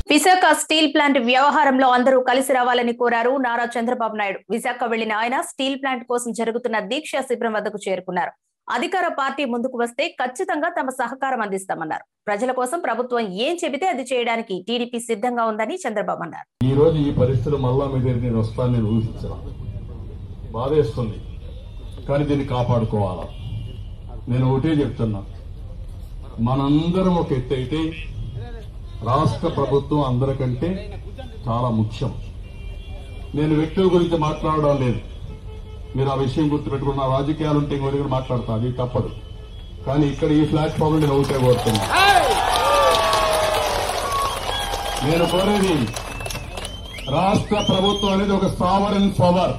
Visakha steel plant వ్యవహారంలో అందరూ కలిసి రావాలని కోరారు నారా చంద్రబాబు నాయుడు విశాఖ వెళ్లిన ఆయన స్టీల్ ప్లాంట్ కోసం జరుగుతున్న దీక్షా శిబిరం వద్దకు చేరుకున్నారు అధికార పార్టీ ముందుకు వస్తే ఖచ్చితంగా తమ సహకారం అందిస్తామన్నారు ప్రజల కోసం ప్రభుత్వం ఏం చెబితే అది చేయడానికి టీడీపీ సిద్ధంగా ఉందని చంద్రబాబు అన్నారు ఈ రోజు ఈ పరిస్థితులు మళ్ళా మీ దగ్గర నేను వస్తాను నేను ఊహించను బాధేస్తుంది కానీ దీన్ని కాపాడుకోవాలా నేను ఒకటే చెప్తున్నా మనందరం ఒక ఎత్తు అయితే రాష్ట్ర ప్రభుత్వం అందరికంటే చాలా ముఖ్యం నేను వ్యక్తుల గురించి మాట్లాడడం లేదు మీరు ఆ విషయం గుర్తుపెట్టుకున్న రాజకీయాలు ఉంటే ఇంకో దగ్గర మాట్లాడతా అది తప్పదు కానీ ఇక్కడ ఈ ప్లాట్ఫామ్ నేను ఒకటే కోరుతున్నా నేను కోరేది రాష్ట్ర ప్రభుత్వం అనేది ఒక సావరన్ పవర్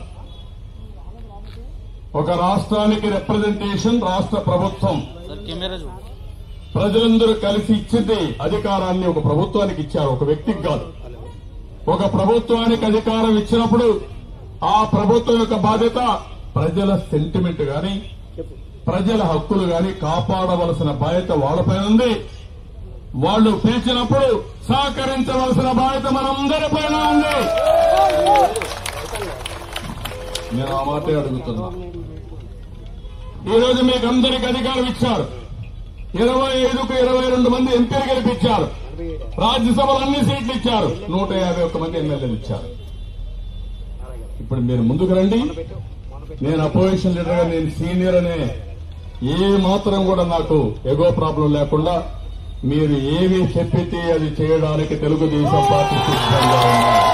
ఒక రాష్ట్రానికి రిప్రజెంటేషన్ రాష్ట్ర ప్రభుత్వం सर कैमरा जो ప్రజలందరూ కలిసి ఇచ్చింది అధికారాన్ని ఒక ప్రభుత్వానికి ఇచ్చారు ఒక వ్యక్తికి కాదు ఒక ప్రభుత్వానికి అధికారం ఇచ్చినప్పుడు ఆ ప్రభుత్వం యొక్క బాధ్యత ప్రజల సెంటిమెంట్ గాని ప్రజల హక్కులు గాని కాపాడవలసిన బాధ్యత వాళ్ళపైన ఉంది వాళ్ళు పిలిచినప్పుడు సహకరించవలసిన బాధ్యత మనందరిపైన ఉంది నేను ఆ మాటే అడుగుతున్నా ఈ రోజు మీకు అందరికి అధికారం ఇచ్చారు ఇరవై ఐదుకు ఇరవై రెండు మంది ఎంపీలు గెలిపించారు రాజ్యసభలో అన్ని సీట్లు ఇచ్చారు నూట యాభై ఒక్క మంది ఎమ్మెల్యేలు ఇచ్చారు ఇప్పుడు మీరు ముందుకు రండి నేను అపోజిషన్ లీడర్ గా నేను సీనియర్ అనే ఏ మాత్రం కూడా నాకు ఎగో ప్రాబ్లం లేకుండా మీరు ఏమి చెప్పితే అది చేయడానికి తెలుగుదేశం పార్టీ సిద్ధంగా ఉంది